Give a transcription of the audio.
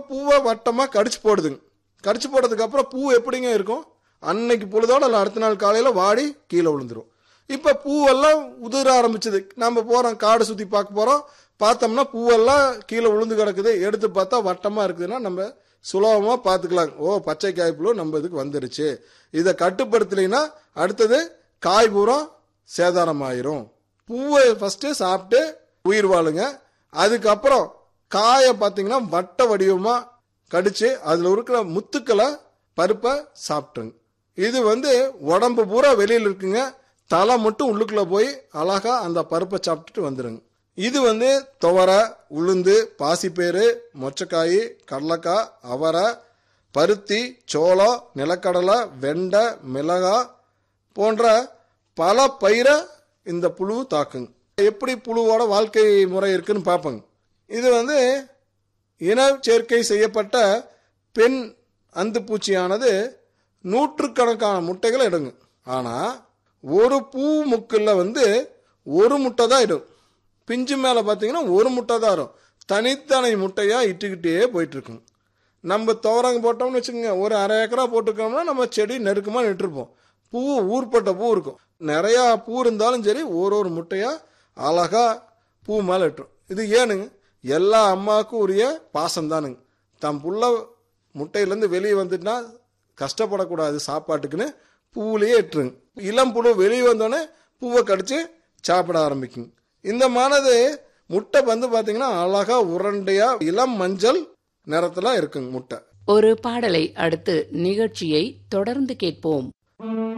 பூவை வட்டமாக கடிச்சு போடுதுங்க கடிச்சு போட்டதுக்கு அப்புறம் பூ எப்படிங்க இருக்கும் அன்னைக்கு பொழுதோட இல்லை அடுத்த நாள் காலையில் வாடி கீழே விழுந்துரும் இப்போ பூவெல்லாம் உதிர ஆரம்பிச்சது நம்ம போகிறோம் காடு சுற்றி பார்க்க போகிறோம் பார்த்தோம்னா பூவெல்லாம் கீழே விழுந்து கிடக்குது எடுத்து பார்த்தா வட்டமாக இருக்குதுன்னா நம்ம சுலபமாக பார்த்துக்கலாம் ஓ பச்சை காய் புழு நம்ம இதுக்கு வந்துருச்சு இதை கட்டுப்படுத்தலைன்னா அடுத்தது காய் பூரா சேதாரமாயிரும் பூவை ஃபஸ்ட்டு சாப்பிட்டு உயிர் வாழுங்க அதுக்கப்புறம் காயை பார்த்தீங்கன்னா வட்ட வடிவமாக கடிச்சு அதில் இருக்கிற முத்துக்களை பருப்பை சாப்பிட்டுங்க இது வந்து உடம்பு பூரா வெளியில் இருக்குங்க தலை மட்டும் உள்ளுக்குள்ளே போய் அழகா அந்த பருப்பை சாப்பிட்டுட்டு வந்துடுங்க இது வந்து துவரை உளுந்து பாசிப்பேறு மொச்சக்காய் கடலக்காய் அவரை பருத்தி சோளம் நிலக்கடலை வெண்டை மிளகாய் போன்ற பல பயிரை இந்த புழு தாக்குங்க எப்படி புழுவோட வாழ்க்கை முறை இருக்குன்னு பார்ப்போங்க இது வந்து இன சேர்க்கை செய்யப்பட்ட பெண் அந்துப்பூச்சியானது நூற்றுக்கணக்கான முட்டைகளை இடுங்க ஆனால் ஒரு பூ முக்கில் வந்து ஒரு முட்டை தான் இடும் பிஞ்சு மேலே பார்த்தீங்கன்னா ஒரு முட்டை தான் வரும் தனித்தனி முட்டையாக இட்டுக்கிட்டே போயிட்டுருக்குங்க நம்ம துவரங்க போட்டோம்னு வச்சுக்கோங்க ஒரு அரை ஏக்கரா போட்டிருக்கோம்னா நம்ம செடி நெருக்கமாக நின்றுருப்போம் பூ ஊர்பட்ட பூ இருக்கும் நிறையா பூ இருந்தாலும் சரி ஒரு ஒரு முட்டையாக அழகா பூ மேலே இட்டுரும் இது ஏனுங்க எல்லா அம்மாவுக்கும் உரிய பாசம் தானுங்க தம் புள்ள முட்டையிலேருந்து வெளியே வந்துட்டுனா கஷ்டப்படக்கூடாது சாப்பாட்டுக்குன்னு பூவிலேயே இட்டுருங்க இளம் புழு வெளியே வந்தோடனே பூவை கடிச்சு சாப்பிட ஆரம்பிக்குங்க இந்த மானது முட்டை வந்து பார்த்தீங்கன்னா அழகா உருண்டையா இளம் மஞ்சள் நிறத்துல இருக்குங்க முட்டை ஒரு பாடலை அடுத்து நிகழ்ச்சியை தொடர்ந்து கேட்போம்